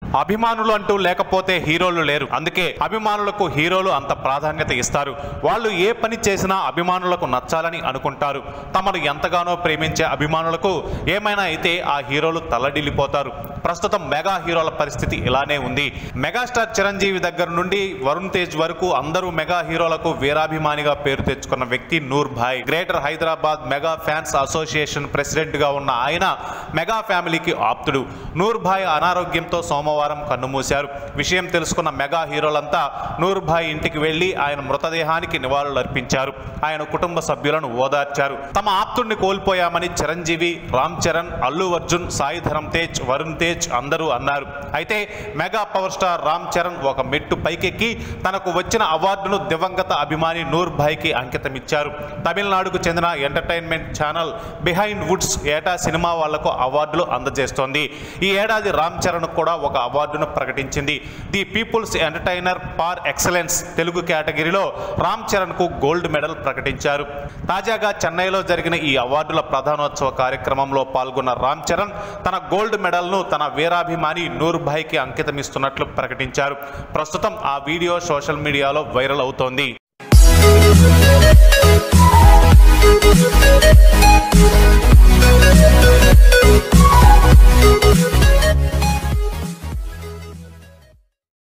అభిమానులు అంటూ లేకపోతే హీరోలు లేరు అందుకే అభిమానులకు హీరోలు అంత ప్రాధాన్యత ఇస్తారు వాళ్ళు ఏ పని చేసినా అభిమానులకు నచ్చాలని అనుకుంటారు తమను ఎంతగానో ప్రేమించే అభిమానులకు ఏమైనా అయితే ఆ హీరోలు తల్లడిల్లిపోతారు ప్రస్తుతం మెగా హీరోల పరిస్థితి ఇలానే ఉంది మెగాస్టార్ చిరంజీవి దగ్గర నుండి వరుణ్ తేజ్ వరకు అందరూ మెగా హీరోలకు వీరాభిమానిగా పేరు తెచ్చుకున్న వ్యక్తి Noor Bhai greater Hyderabad mega fans association president గా ఉన్న ఆయన మెగా ఫ్యామిలీకి ఆప్తుడు నూర్ భాయ్ అనారోగ్యంతో సోమవారం కన్నుమూశారు విషయం తెలుసుకున్న మెగా హీరోలంతా నూర్ భాయ్ ఇంటికి వెళ్లి ఆయన మృతదేహానికి నివాళులర్పించారు ఆయన కుటుంబ సభ్యులను ఓదార్చారు తమ ఆప్తుడిని కోల్పోయామని చిరంజీవి రామ్ చరణ్ అల్లు అర్జున్ సాయి ధరమ్ తేజ్ వరుణ్ తేజ్ అందరూ అన్నారు అయితే mega power star Ram Charan ఒక మెట్టు పైకెక్కి తనకు వచ్చిన అవార్డును దివంగత అభిమాని నూర్ భాయ్కి అంకితమిచ్చారు తమిళనాడుకు చెందిన ఎంటర్టైన్మెంట్ ఛానల్ బిహైండ్ వుడ్స్ ఏటా సినిమా వాళ్లకు అవార్డులు అందజేస్తోంది ఈ ఏడాది రామ్ చరణ్ కూడా ఒక అవార్డును ప్రకటించింది the people's entertainer for excellence Telugu కేటగిరీలో రామ్ చరణ్ కు గోల్డ్ మెడల్ ప్రకటించారు తాజాగా చెన్నైలో జరిగిన ఈ అవార్డుల ప్రధానోత్సవ కార్యక్రమంలో పాల్గొన్న రామ్ చరణ్ తన గోల్డ్ మెడల్ను తన వీరాభిమాని నూర్ భాయ్కి అంకితమిస్తున్నట్లు ప్రకటించారు ప్రస్తుతం ఆ వీడియో సోషల్ మీడియాలో వైరల్ అవుతోంది Thank you.